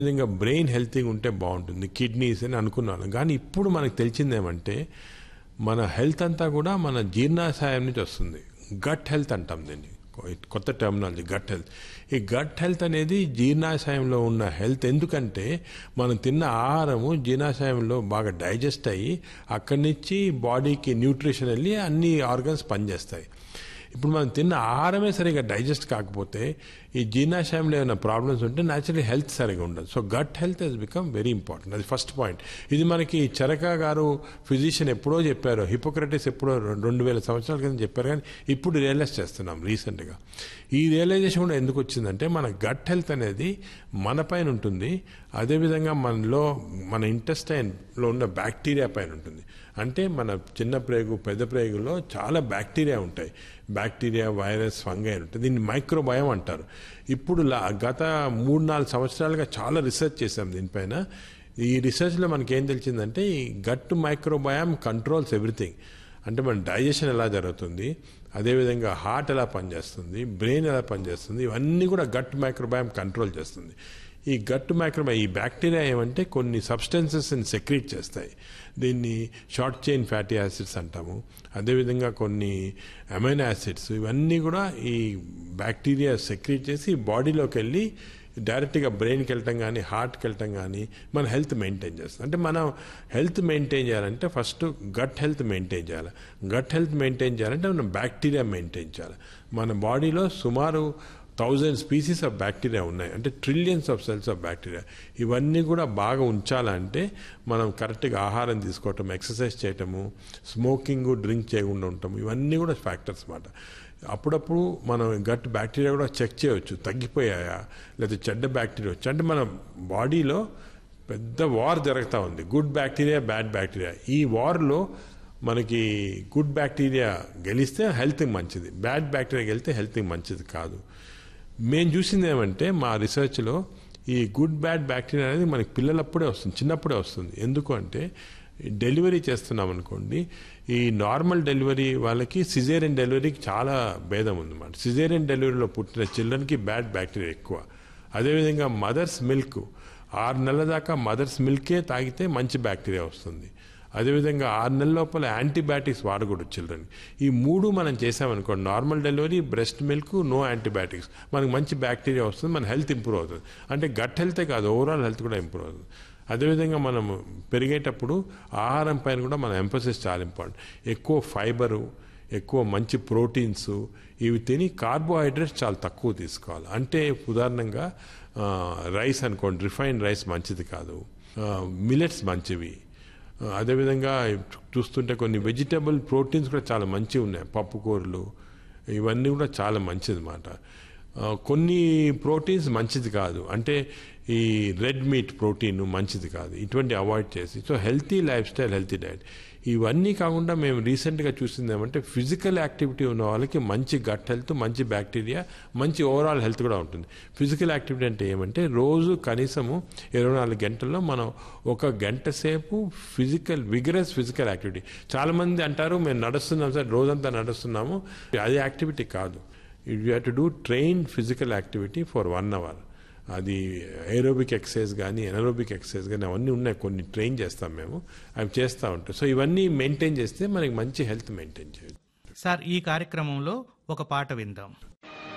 విధంగా బ్రెయిన్ హెల్తీగా ఉంటే బాగుంటుంది కిడ్నీస్ అని అనుకున్నాను కానీ ఇప్పుడు మనకు తెలిసిందేమంటే మన హెల్త్ అంతా కూడా మన జీర్ణాశయం నుంచి వస్తుంది గట్ హెల్త్ అంటాం దీన్ని కొత్త టెర్మినాలజీ గట్ హెల్త్ ఈ గట్ హెల్త్ అనేది జీర్ణాశయంలో ఉన్న హెల్త్ ఎందుకంటే మనం తిన్న ఆహారము జీర్ణాశయంలో బాగా డైజెస్ట్ అయ్యి అక్కడి నుంచి బాడీకి న్యూట్రిషన్ వెళ్ళి అన్ని ఆర్గన్స్ పనిచేస్తాయి ఇప్పుడు మనం తిన్న ఆహారమే సరిగా డైజెస్ట్ కాకపోతే ఈ జీర్ణాశయంలో ఏమైనా ప్రాబ్లమ్స్ ఉంటే న్యాచురలీ హెల్త్ సరిగా ఉండదు so gut health has become very important అది ఫస్ట్ పాయింట్ ఇది మనకి చరక గారు ఫిజిషియన్ ఎప్పుడో చెప్పారు హిపోక్రటిస్ ఎప్పుడో రెండు వేల సంవత్సరాల క్రితం చెప్పారు కానీ ఇప్పుడు రియలైజ్ చేస్తున్నాం రీసెంట్గా ఈ రియలైజేషన్ కూడా ఎందుకు వచ్చిందంటే మన గట్ హెల్త్ అనేది మన పైన ఉంటుంది అదేవిధంగా మనలో మన ఇంటెస్టైన్లో ఉన్న బ్యాక్టీరియా పైన ఉంటుంది అంటే మన చిన్న ప్రేగు పెద్ద ప్రేగులో చాలా బ్యాక్టీరియా ఉంటాయి బ్యాక్టీరియా వైరస్ ఫంగై ఉంటుంది దీన్ని మైక్రోబయం అంటారు ఇప్పుడు గత మూడు నాలుగు సంవత్సరాలుగా చాలా రీసెర్చ్ చేశాం దీనిపైన ఈ రీసెర్చ్లో మనకి ఏం తెలిసిందంటే ఈ గట్ మైక్రోబయామ్ కంట్రోల్స్ ఎవ్రీథింగ్ అంటే మన డైజెషన్ ఎలా జరుగుతుంది అదేవిధంగా హార్ట్ ఎలా పనిచేస్తుంది బ్రెయిన్ ఎలా పనిచేస్తుంది ఇవన్నీ కూడా గట్ మైక్రోబయామ్ కంట్రోల్ చేస్తుంది ఈ గట్ మైక్రోబయా ఈ బ్యాక్టీరియా ఏమంటే కొన్ని సబ్స్టెన్సెస్ని సెక్రీట్ చేస్తాయి దీన్ని షార్ట్ చైన్ ఫ్యాటీ యాసిడ్స్ అంటాము అదేవిధంగా కొన్ని అమైనో యాసిడ్స్ ఇవన్నీ కూడా ఈ బ్యాక్టీరియా సెక్రీట్ చేసి బాడీలోకి వెళ్ళి డైరెక్ట్గా బ్రెయిన్కి వెళ్ళటం కానీ హార్ట్కి వెళ్ళటం కానీ మన హెల్త్ మెయింటైన్ చేస్తుంది అంటే మనం హెల్త్ మెయింటైన్ చేయాలంటే ఫస్ట్ గట్ హెల్త్ మెయింటైన్ చేయాలి గట్ హెల్త్ మెయింటైన్ చేయాలంటే మనం బ్యాక్టీరియా మెయింటైన్ చేయాలి మన బాడీలో సుమారు థౌజండ్ స్పీసీస్ ఆఫ్ బ్యాక్టీరియా ఉన్నాయి అంటే trillions of cells of bacteria ఇవన్నీ కూడా బాగా ఉంచాలంటే మనం కరెక్ట్గా ఆహారం తీసుకోవటం ఎక్సర్సైజ్ చేయటము స్మోకింగ్ డ్రింక్ చేయకుండా ఉండటం ఇవన్నీ కూడా ఫ్యాక్టర్స్ అన్నమాట అప్పుడప్పుడు మనం గట్ బ్యాక్టీరియా కూడా చెక్ చేయవచ్చు తగ్గిపోయాయా లేదా చెడ్డ బ్యాక్టీరియా వచ్చి అంటే మన బాడీలో పెద్ద వార్ జరుగుతూ ఉంది గుడ్ బ్యాక్టీరియా బ్యాడ్ బ్యాక్టీరియా ఈ వార్లో మనకి గుడ్ బ్యాక్టీరియా గెలిస్తే హెల్త్కి మంచిది బ్యాడ్ బ్యాక్టీరియా గెలిస్తే హెల్త్కి మంచిది కాదు మేము చూసింది ఏమంటే మా రీసెర్చ్లో ఈ గుడ్ బ్యాడ్ బ్యాక్టీరియా అనేది మనకి పిల్లలప్పుడే వస్తుంది చిన్నప్పుడే వస్తుంది ఎందుకు అంటే డెలివరీ చేస్తున్నాం అనుకోండి ఈ నార్మల్ డెలివరీ వాళ్ళకి సిజేరియన్ డెలివరీకి చాలా భేదం ఉందన్నమాట సిజేరియన్ డెలివరీలో పుట్టిన చిల్డ్రన్కి బ్యాడ్ బ్యాక్టీరియా ఎక్కువ అదేవిధంగా మదర్స్ మిల్క్ ఆరు నెలల దాకా మదర్స్ మిల్కే తాగితే మంచి బ్యాక్టీరియా వస్తుంది అదేవిధంగా ఆరు నెలల లోపల యాంటీబయాటిక్స్ వాడకూడదు చిల్డ్రన్ ఈ మూడు మనం చేసామనుకోండి normal delivery breast milk no antibiotics మనకు మంచి బ్యాక్టీరియా వస్తుంది మన హెల్త్ ఇంప్రూవ్ అవుతుంది అంటే గట్ హెల్తే కాదు ఓవరాల్ హెల్త్ కూడా ఇంప్రూవ్ అవుతుంది అదేవిధంగా మనం పెరిగేటప్పుడు ఆహారం పైన కూడా మన ఎంఫోసిస్ చాలా ఇంపార్టెంట్ ఎక్కువ ఫైబరు ఎక్కువ మంచి ప్రోటీన్స్ ఇవి తిని కార్బోహైడ్రేట్స్ చాలా తక్కువ తీసుకోవాలి అంటే ఉదాహరణంగా రైస్ అనుకోండి రిఫైన్డ్ రైస్ మంచిది కాదు మిలెట్స్ మంచివి అదేవిధంగా చూస్తుంటే కొన్ని వెజిటబుల్ ప్రోటీన్స్ కూడా చాలా మంచివి ఉన్నాయి పప్పుకూరలు ఇవన్నీ కూడా చాలా మంచిది అన్నమాట కొన్ని ప్రోటీన్స్ మంచిది కాదు అంటే ఈ రెడ్ మీట్ ప్రోటీన్ మంచిది కాదు ఇటువంటి అవాయిడ్ చేసి so healthy lifestyle healthy diet ఇవన్నీ కాకుండా మేము రీసెంట్గా చూసింది ఏమంటే ఫిజికల్ యాక్టివిటీ ఉన్న వాళ్ళకి మంచి గట్ హెల్త్ మంచి బ్యాక్టీరియా మంచి ఓవరాల్ హెల్త్ కూడా ఉంటుంది ఫిజికల్ యాక్టివిటీ అంటే ఏమంటే రోజు కనీసము ఇరవై నాలుగు గంటల్లో మనం ఒక గంట సేపు ఫిజికల్ విగరస్ ఫిజికల్ యాక్టివిటీ చాలామంది అంటారు మేము నడుస్తున్నాం సార్ రోజంతా నడుస్తున్నాము అది యాక్టివిటీ కాదు you have to do train physical activity for one hour అది ఏరోబిక్ ఎక్సర్సైజ్ కానీ ఎనరోబిక్ ఎక్సర్సైజ్ కానీ అవన్నీ ఉన్నాయి కొన్ని ట్రైన్ చేస్తాం మేము అవి చేస్తూ ఉంటాం సో ఇవన్నీ మెయింటైన్ చేస్తే మనకి మంచి హెల్త్ మెయింటైన్ చేయొచ్చు సార్ ఈ కార్యక్రమంలో ఒక పాట విందాం